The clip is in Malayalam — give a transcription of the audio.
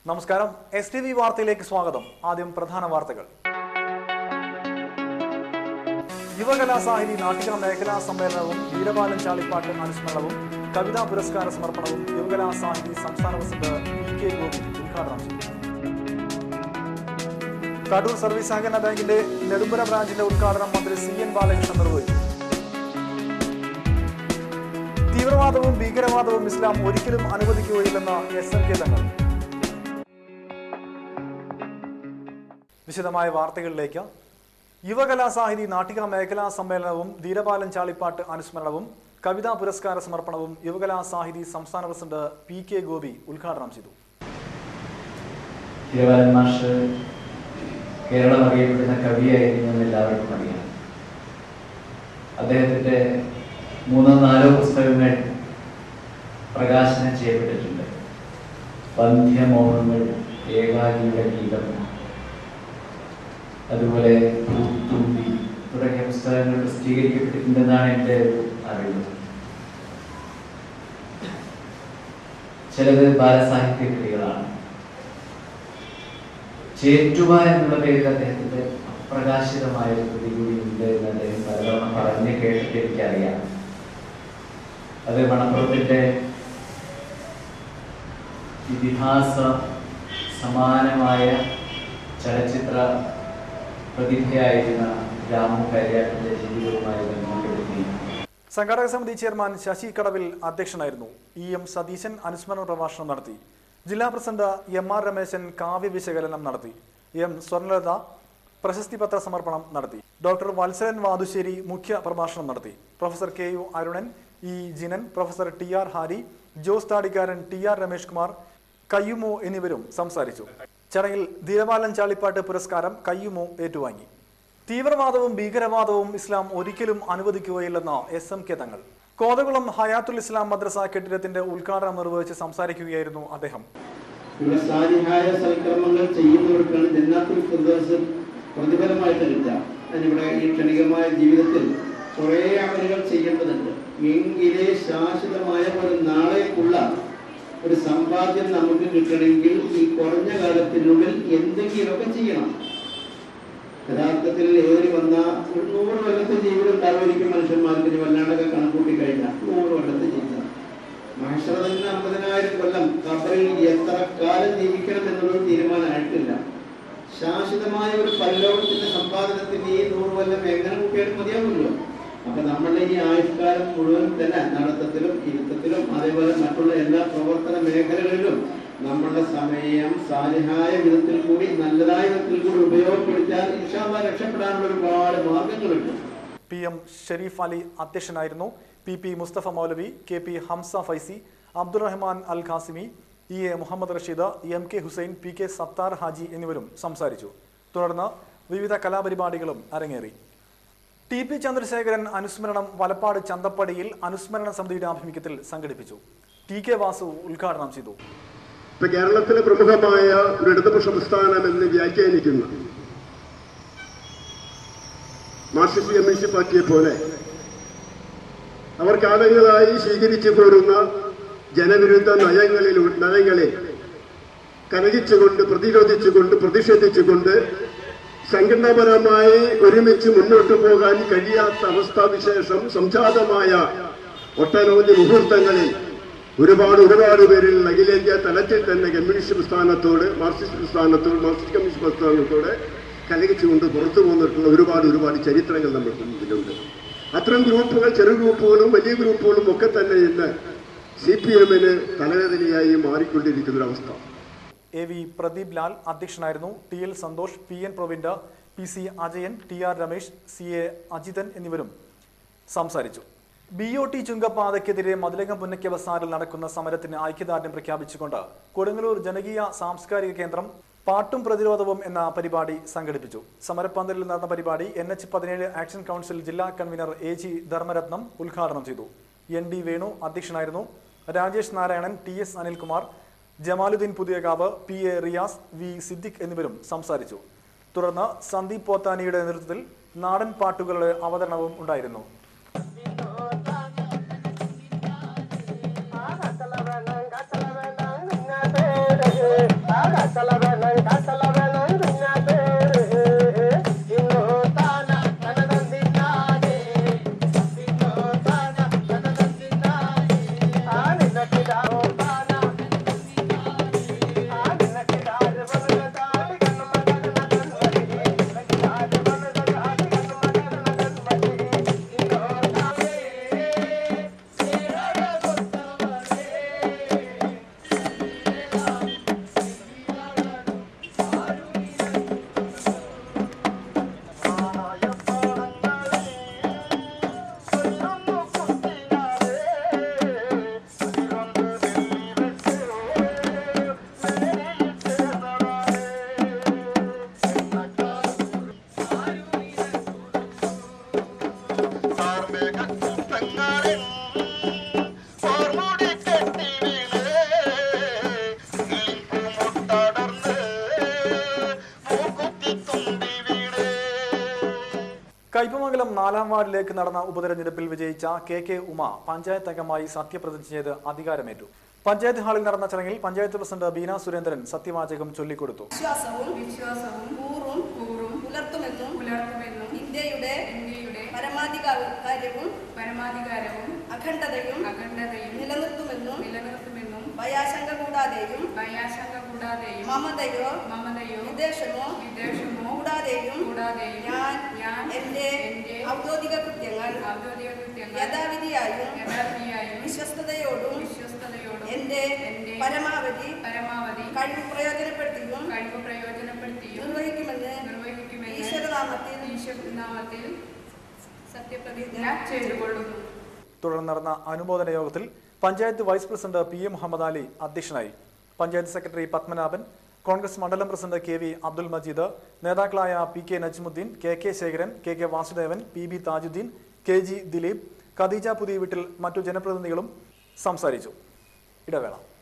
നമസ്കാരം എസ് ടി വി വാർത്തയിലേക്ക് സ്വാഗതം ആദ്യം പ്രധാന വാർത്തകൾ യുവകലാ സാഹിതി നാട്ടിക മേഖലാ സമ്മേളനവും വീരബാലൻ ചാളിപ്പാട്ട് അനുസ്മരണവും കവിതാ പുരസ്കാര സമർപ്പണവും യുവകലാ സാഹിതി സംസ്ഥാന പ്രസിഡന്റ് പി കെ ഗോപി ഉദ്ഘാടനം ചെയ്തു കടൂർ സർവീസ് സഹകരണ ബാങ്കിന്റെ നെടുമ്പുര ബ്രാഞ്ചിന്റെ ഉദ്ഘാടനം മന്ത്രി സി എൻ ബാലകൃഷ്ണൻ നിർവഹിച്ചു തീവ്രവാദവും ഭീകരവാദവും ഇസ്ലാം ഒരിക്കലും അനുവദിക്കുകയില്ലെന്ന എസ് എം കെ തങ്ങൾ വിശദമായ വാർത്തകളിലേക്ക് യുവകലാ സാഹിതി നാട്ടിക മേഖലാ സമ്മേളനവും ധീരപാലൻ ചാളിപ്പാട്ട് അനുസ്മരണവും കവിതാ പുരസ്കാര സമർപ്പണവും യുവകലാ സാഹിതി സംസ്ഥാന പ്രസിഡന്റ് പി കെ ഗോപി ഉദ്ഘാടനം ചെയ്തു തിരുവാലൻ മാഷ് കേരളം അറിയപ്പെടുന്ന കവിയായിരുന്നു എന്ന് എല്ലാവർക്കും അറിയാം അദ്ദേഹത്തിൻ്റെ മൂന്നോ നാലോ പുസ്തകങ്ങൾ പ്രകാശനം ചെയ്യപ്പെട്ടിട്ടുണ്ട് വന്ധ്യമോഹങ്ങൾ ഏകാകിയുടെ ഗീതം അതുപോലെ പൂത്തുമ്പി തുടങ്ങിയ പുസ്തകങ്ങൾ പ്രസിദ്ധീകരിക്കപ്പെട്ടിട്ടുണ്ടെന്നാണ് എൻ്റെ ഒരു അറിവ് ചിലത് ബാലസാഹിത്യ കൃതികളാണ് ചേറ്റുവ എന്നുള്ള പേരിൽ അദ്ദേഹത്തിന്റെ അപ്രകാശിതമായ ഒരു കൃതി കൂടി ഉണ്ട് എന്ന് അദ്ദേഹം പലതവണ പറഞ്ഞ് കേട്ടിട്ട് എനിക്കറിയാം അത് മണപ്പുറത്തിന്റെ ഇതിഹാസ സമാനമായ ചലച്ചിത്ര പ്രതിഭയായിരുന്ന രാമു കാര്യാട്ടിന്റെ ജീവിതവുമായി ബന്ധപ്പെടുത്തി സംഘാടക സമിതി ചെയർമാൻ ശശി കടവിൽ അധ്യക്ഷനായിരുന്നു ഇ എം സതീശൻ അനുസ്മരണ പ്രഭാഷണം നടത്തി ജില്ലാ പ്രസിഡന്റ് എം ആർ രമേശൻ കാവ്യ വിശകലനം നടത്തി എം സ്വർണലത പ്രശസ്തി പത്ര സമർപ്പണം നടത്തി ഡോക്ടർ വത്സലൻ വാതുശ്ശേരി മുഖ്യ പ്രഭാഷണം നടത്തി professor K U Arunan E Jinan professor T R Hari Jose Thadikkaran T R Ramesh Kumar കയ്യുമോ എന്നിവരും സംസാരിച്ചു ചടങ്ങിൽ ധീരപാലൻ ചാളിപ്പാട്ട് പുരസ്കാരം കയ്യുമോ ഏറ്റുവാങ്ങി തീവ്രവാദവും ഭീകരവാദവും ഇസ്ലാം ഒരിക്കലും അനുവദിക്കുകയില്ലെന്ന് എസ് എം കെ തങ്ങൾ കോതകുളം ഹയാത്തുൽ ഇസ്ലാം മദ്രസ കെട്ടിടത്തിന്റെ ഉദ്ഘാടനം നിർവഹിച്ച് സംസാരിക്കുകയായിരുന്നു അദ്ദേഹം ഇവിടെ സാലിഹായ സൽക്കർമ്മങ്ങൾ ചെയ്യുന്നവർക്കാണ് ജന്നാത്തുൽ ഫിർദൗസ് പ്രതിഫലമായിട്ട് കിട്ടുക അതിനിവിടെ ഈ ക്ഷണികമായ ജീവിതത്തിൽ കുറേ അമലുകൾ ചെയ്യേണ്ടതുണ്ട് എങ്കിലേ ശാശ്വതമായ ഒരു നാളേക്കുള്ള ഒരു സമ്പാദ്യം നമുക്ക് കിട്ടണമെങ്കിൽ ഈ കുറഞ്ഞ കാലത്തിനുള്ളിൽ എന്തെങ്കിലുമൊക്കെ ചെയ്യണം യഥാർത്ഥത്തിൽ ഏറി വന്ന ഒരു നൂറ് കൊല്ലത്തെ ജീവിതം ഉണ്ടാവുമായിരിക്കും മനുഷ്യന്മാർക്ക് ഇനി വല്ലാണ്ടൊക്കെ കണക്കൂട്ടി കഴിഞ്ഞാൽ നൂറ് കൊല്ലത്തെ ജീവിതം മഹേശ്വരതന്നെ അമ്പതിനായിരം കൊല്ലം ഖബറിൽ എത്ര കാലം ജീവിക്കണം എന്നുള്ളത് തീരുമാനമായിട്ടില്ല ശാശ്വതമായ ഒരു പരലോകത്തിന്റെ സമ്പാദനത്തിന് ഈ നൂറ് കൊല്ലം എങ്ങനെ കൂട്ടിയാലും മതിയാവുമല്ലോ അപ്പൊ നമ്മളുടെ ഈ ആയുഷ്കാലം മുഴുവൻ തന്നെ നടത്തത്തിലും ഇരുത്തത്തിലും അതേപോലെ മറ്റുള്ള എല്ലാ പ്രവർത്തന മേഖലകളിലും നമ്മളുടെ സമയം സാലിഹായ വിധത്തിൽ കൂടി നല്ലതായ വിധത്തിൽ കൂടി ഉപയോഗപ്പെടുത്തിയാൽ ഇൻഷാല്ല രക്ഷപ്പെടാനുള്ള ഒരുപാട് മാർഗങ്ങളുണ്ട് പി എം ഷെരീഫ് അലി അധ്യക്ഷനായിരുന്നു P P Musthafa Moulavi K P Hamza Faizy Abdurahman Al Qasimi E A Muhammed Rasheed M K Hussain P K Sathar Haji എന്നിവരും സംസാരിച്ചു തുടർന്ന് വിവിധ കലാപരിപാടികളും അരങ്ങേറി ടി പി ചന്ദ്രശേഖരൻ അനുസ്മരണം വലപ്പാട് ചന്തപ്പടിയിൽ അനുസ്മരണ സമിതിയുടെ ആഭിമുഖ്യത്തിൽ സംഘടിപ്പിച്ചു ടി കെ വാസു ഉദ്ഘാടനം ചെയ്തു ഇപ്പൊ കേരളത്തിലെ പ്രമുഖമായ ഒരു ഇടതുപക്ഷ പ്രസ്ഥാനം എന്ന് വ്യാഖ്യാനിക്കുന്ന മാർക്സിസ്റ്റ് കമ്മ്യൂണിസ്റ്റ് പാർട്ടിയെ പോലെ അവർ കാലങ്ങളായി സ്വീകരിച്ചു പോരുന്ന ജനവിരുദ്ധ നയങ്ങളിൽ നയങ്ങളെ കലഹിച്ചുകൊണ്ട് പ്രതിരോധിച്ചുകൊണ്ട് പ്രതിഷേധിച്ചുകൊണ്ട് സംഘടനാപരമായി ഒരുമിച്ച് മുന്നോട്ട് പോകാൻ കഴിയാത്ത അവസ്ഥാവിശേഷം സംജാതമായ ഒട്ടനവധി മുഹൂർത്തങ്ങളിൽ ഒരുപാട് ഒരുപാട് പേരിൽ അഖിലേന്ത്യാ തലത്തിൽ തന്നെ കമ്മ്യൂണിസ്റ്റ് പ്രസ്ഥാനത്തോട് മാർക്സിസ്റ്റ് പ്രസ്ഥാനത്തോട് മാർക്സിസ്റ്റ് കമ്മ്യൂണിസ്റ്റ് പ്രസ്ഥാനത്തോട് കലഹിച്ചുകൊണ്ട് പുറത്തു പോന്നിട്ടുള്ള ഒരുപാട് ഒരുപാട് ചരിത്രങ്ങൾ നമ്മുടെ മുമ്പിലുണ്ട് അത്തരം ഗ്രൂപ്പുകൾ ചെറു ഗ്രൂപ്പുകളും വലിയ ഗ്രൂപ്പുകളും ഒക്കെ തന്നെ ഇന്ന് സി പി എമ്മിന് തലവേദനയായി മാറിക്കൊണ്ടിരിക്കുന്ന ഒരു അവസ്ഥ എ വി പ്രദീപ് ലാൽ അധ്യക്ഷനായിരുന്നു T L Santhosh P N Pravind P C Ajayan T R Ramesh C A Ajithan എന്നിവരും സംസാരിച്ചു ബി ഒ ടി ചുങ്കപ്പാതയ്ക്കെതിരെ മതിലകം പുന്നയ്ക്ക ബസാറിൽ നടക്കുന്ന സമരത്തിന് ഐക്യദാർഢ്യം പ്രഖ്യാപിച്ചുകൊണ്ട് കൊടുങ്ങല്ലൂർ ജനകീയ സാംസ്കാരിക കേന്ദ്രം പാട്ടും പ്രതിരോധവും എന്ന പരിപാടി സംഘടിപ്പിച്ചു സമരപ്പന്തലിൽ നടന്ന പരിപാടി എൻ എച്ച് പതിനേഴ് ആക്ഷൻ കൗൺസിൽ ജില്ലാ കൺവീനർ എ ജി ധർമ്മരത്നം ഉദ്ഘാടനം ചെയ്തു എൻ ഡി വേണു അധ്യക്ഷനായിരുന്നു Rajesh Narayanan T S Anilkumar Jamaluddin Puthiyakavu P A Riyas V Siddique എന്നിവരും സംസാരിച്ചു തുടർന്ന് സന്ദീപ് പോത്താനിയുടെ നേതൃത്വത്തിൽ നാടൻ പാട്ടുകളുടെ അവതരണവും ഉണ്ടായിരുന്നു ആ കയ്പമംഗലം നാലാം വാർഡിലേക്ക് നടന്ന ഉപതെരഞ്ഞെടുപ്പിൽ വിജയിച്ച കെ കെ ഉമ പഞ്ചായത്ത് അംഗമായി സത്യപ്രതിജ്ഞ ചെയ്ത് അധികാരമേറ്റു പഞ്ചായത്ത് ഹാളിൽ നടന്ന ചടങ്ങിൽ പഞ്ചായത്ത് പ്രസിഡന്റ് ബീന സുരേന്ദ്രൻ സത്യവാചകം ചൊല്ലിക്കൊടുത്തു വിശ്വാസവും വിശ്വാസവും കൂറും കൂറും പുലർത്തുമെന്നും പുലർത്തുമെന്നും ഇന്ത്യയുടെ ഇന്ത്യയുടെ പരമാധികാരവും പരമാധികാരവും അഖണ്ഡതയും അഖണ്ഡതയും നിലനിർത്തുമെന്നും നിലനിർത്തുമെന്നും ഭയാശങ്ക കൂടാതെയും ഭയാശങ്ക കൂടാതെയും മമതയോ മമതയോ വിദേശമോ വിദേശമോ കൂടാതെയും കൂടാതെയും ഞാൻ ഞാൻ എന്റെ എന്റെ ഔദ്യോഗിക കൃത്യങ്ങൾ ഔദ്യോഗിക കൃത്യങ്ങൾ യഥാവിധിയായും യഥാവിധിയായും വിശ്വസ്തയോടും വിശ്വസ്തയോടും എന്റെ എന്റെ പരമാവധി പരമാവധി കഴിവ് പ്രയോജനപ്പെടുത്തിയും കഴിവ് പ്രയോജനപ്പെടുത്തിയും നിർവഹിക്കുമെന്ന് നിർവഹിക്കുമെന്ന് ഈശ്വരനാമത്തിൽ ഈശ്വരനാമത്തിൽ സത്യപ്രതിജ്ഞ ചെയ്തുകൊള്ളുന്നു തുടർന്ന് നടന്ന അനുമോദന യോഗത്തിൽ panchayat vice president P M Muhammed Ali അധ്യക്ഷനായി പഞ്ചായത്ത് സെക്രട്ടറി പത്മനാഭൻ കോൺഗ്രസ് മണ്ഡലം president K V Abdul Majeed നേതാക്കളായ P K Najmuddin K K Sekharan K K Vasudevan P B Thajuddin K G Dileep Khadeeja പുതിയ വീട്ടിൽ മറ്റു ജനപ്രതിനിധികളും സംസാരിച്ചു ഇടവേള